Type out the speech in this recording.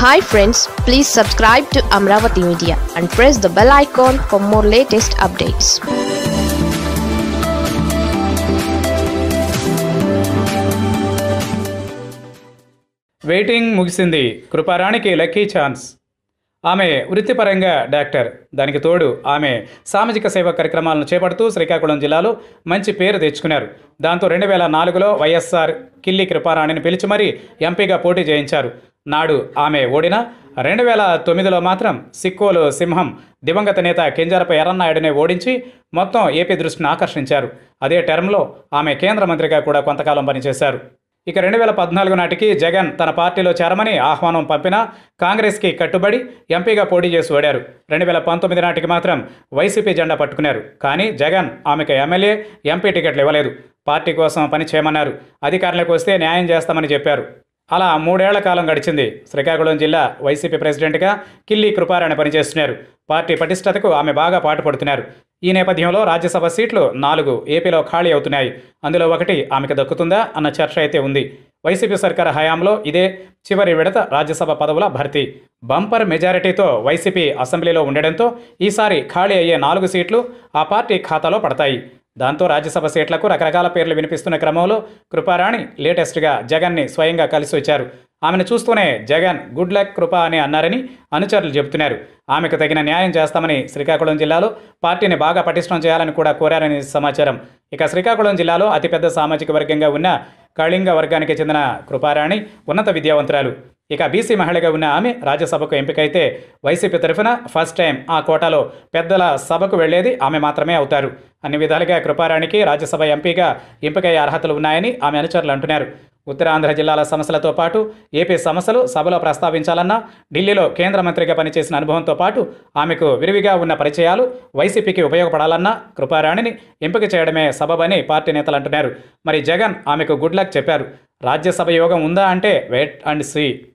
hi friends please subscribe to Amaravati media and press the bell icon for more latest updates waiting ముగిసింది కృపారాణికి lucky chance ఆమె వృత్తిపరంగా doctor దానికి తోడు ఆమె సామాజిక సేవ కార్యక్రమాలను చేపడుతూ శ్రీకాకుళం జిల్లాలో మంచి పేరు తెచ్చుకున్నారు దాంతో రెండు వేల నాలుగులో వైఎస్ఆర్ కిల్లి కృపారాణిని పిలిచి మరీ ఎంపీగా పోటీ చేయించారు నాడు ఆమె ఓడిన రెండు వేల తొమ్మిదిలో మాత్రం సిక్కోలు సింహం దివంగత నేత కింజారపై ఎర్రన్నాయుడిని ఓడించి మొత్తం ఏపీ దృష్టిని ఆకర్షించారు అదే టర్మ్లో ఆమె కేంద్ర మంత్రిగా కూడా కొంతకాలం పనిచేశారు ఇక రెండు వేల పద్నాలుగు నాటికి జగన్ తన పార్టీలో చేరమని ఆహ్వానం పంపినా కాంగ్రెస్కి కట్టుబడి ఎంపీగా పోటీ చేసి ఓడారు రెండు వేల పంతొమ్మిది నాటికి మాత్రం వైసీపీ జెండా పట్టుకున్నారు కానీ జగన్ ఆమెకు ఎమ్మెల్యే ఎంపీ టికెట్లు ఇవ్వలేదు పార్టీ కోసం పని చేయమన్నారు అధికారంలోకి వస్తే న్యాయం చేస్తామని చెప్పారు అలా మూడేళ్ల కాలం గడిచింది శ్రీకాకుళం జిల్లా వైసీపీ ప్రెసిడెంట్గా కిల్లి కృపారాణి పనిచేస్తున్నారు పార్టీ పటిష్టతకు ఆమె బాగా పాటుపడుతున్నారు ఈ నేపథ్యంలో రాజ్యసభ సీట్లు నాలుగు ఏపీలో ఖాళీ అవుతున్నాయి అందులో ఒకటి ఆమెకు దక్కుతుందా అన్న చర్చ అయితే ఉంది వైసీపీ సర్కార్ హయాంలో ఇదే చివరి విడత రాజ్యసభ పదవుల భర్తీ బంపర్ మెజారిటీతో వైసీపీ అసెంబ్లీలో ఉండడంతో ఈసారి ఖాళీ అయ్యే నాలుగు సీట్లు ఆ పార్టీ ఖాతాలో పడతాయి దాంతో రాజ్యసభ సీట్లకు రకరకాల పేర్లు వినిపిస్తున్న క్రమంలో కృపారాణి లేటెస్ట్గా జగన్ని స్వయంగా కలిసి వచ్చారు ఆమెను చూస్తూనే జగన్ గుడ్ లక్ కృప అని అన్నారని అనుచరులు చెబుతున్నారు ఆమెకు తగిన న్యాయం చేస్తామని శ్రీకాకుళం జిల్లాలో పార్టీని బాగా పటిష్టం చేయాలని కూడా కోరారని సమాచారం ఇక శ్రీకాకుళం జిల్లాలో అతిపెద్ద సామాజిక వర్గంగా ఉన్న కళింగ వర్గానికి చెందిన కృపారాణి ఉన్నత విద్యావంతురాలు ఇక బీసీ మహిళగా ఉన్న ఆమె రాజ్యసభకు ఎంపికైతే వైసీపీ తరఫున ఫస్ట్ టైం ఆ కోటాలో పెద్దల సభకు వెళ్లేది ఆమె మాత్రమే అవుతారు అన్ని విధాలుగా కృపారాణికి రాజ్యసభ ఎంపీగా ఎంపికయ్యే అర్హతలు ఉన్నాయని ఆమె అనుచరులు అంటున్నారు ఉత్తరాంధ్ర జిల్లాల సమస్యలతో పాటు ఏపీ సమస్యలు సభలో ప్రస్తావించాలన్నా ఢిల్లీలో కేంద్ర మంత్రిగా పనిచేసిన అనుభవంతో పాటు ఆమెకు విరివిగా ఉన్న పరిచయాలు వైసీపీకి ఉపయోగపడాలన్నా కృపారాణిని ఎంపిక చేయడమే సబబని పార్టీ నేతలు అంటున్నారు మరి జగన్ ఆమెకు గుడ్ లక్ చెప్పారు రాజ్యసభ యోగం ఉందా అంటే వెయిట్ అండ్ సీ